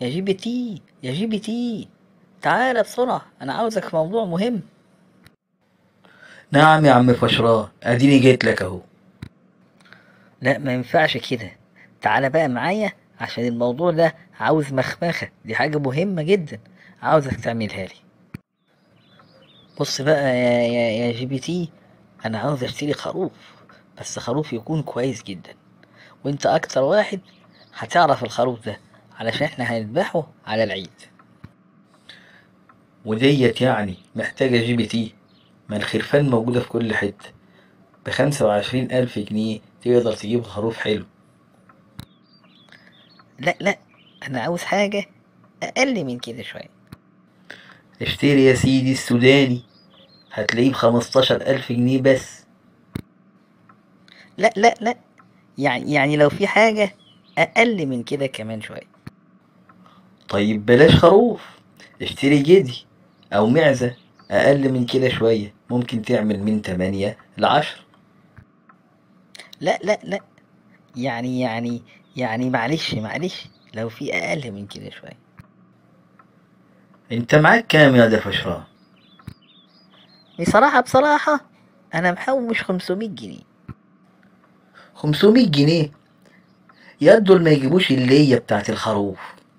يا جي بي تي يا جي بي تي تعال بسرعة أنا عاوزك في موضوع مهم نعم يا عم فشران اديني جيت لك اهو لا ما ينفعش كده تعال بقى معايا عشان الموضوع ده عاوز مخمخة دي حاجة مهمة جدا عاوزك تعملها لي بص بقى يا, يا, يا جي بي تي أنا عاوز أشتري خروف بس خروف يكون كويس جدا وانت أكتر واحد هتعرف الخروف ده علشان احنا هنذبحه على العيد وديت يعني محتاجة جي بي تي ما الخرفان موجودة في كل حتة بخمسة وعشرين ألف جنيه تقدر تجيب خروف حلو لا لا أنا عاوز حاجة أقل من كده شوية اشتري يا سيدي السوداني هتلاقيه بخمستاشر ألف جنيه بس لا لا لا يعني يعني لو في حاجة أقل من كده كمان شوية طيب بلاش خروف اشتري جدي أو معزة أقل من كده شوية ممكن تعمل من تمانية لعشرة لا لا لا يعني يعني يعني معلش معلش لو في أقل من كده شوية انت معاك كام يا ده فشران بصراحة بصراحة أنا محوش 500 جنيه خمسمية جنيه يا دول ما يجيبوش اللية بتاعت الخروف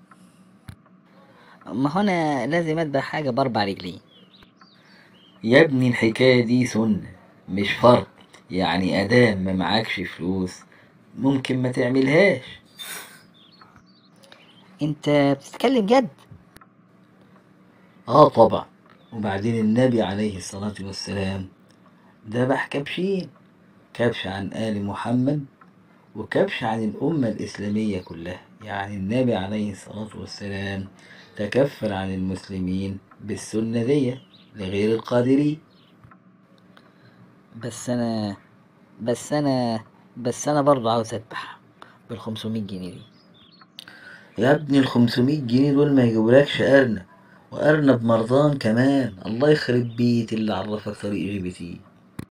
ما هو أنا لازم أذبح حاجة بأربع رجلين يا ابني الحكاية دي سنة مش فرض يعني أدام ما معكش فلوس ممكن ما تعملهاش أنت بتتكلم جد اه طبعا وبعدين النبي عليه الصلاة والسلام ذبح كبشين كبش عن آل محمد وكبش عن الأمة الإسلامية كلها يعني النبي عليه الصلاة والسلام تكفل عن المسلمين بالسنة دي لغير القادرين بس أنا بس أنا بس أنا برضو عاوز أذبح بال 500 جنيه دي يا ابني الخمسمية جنيه دول ما يجيبولكش أرنب وأرنب مرضان كمان الله يخرب بيت اللي عرفك طريق جي بي تي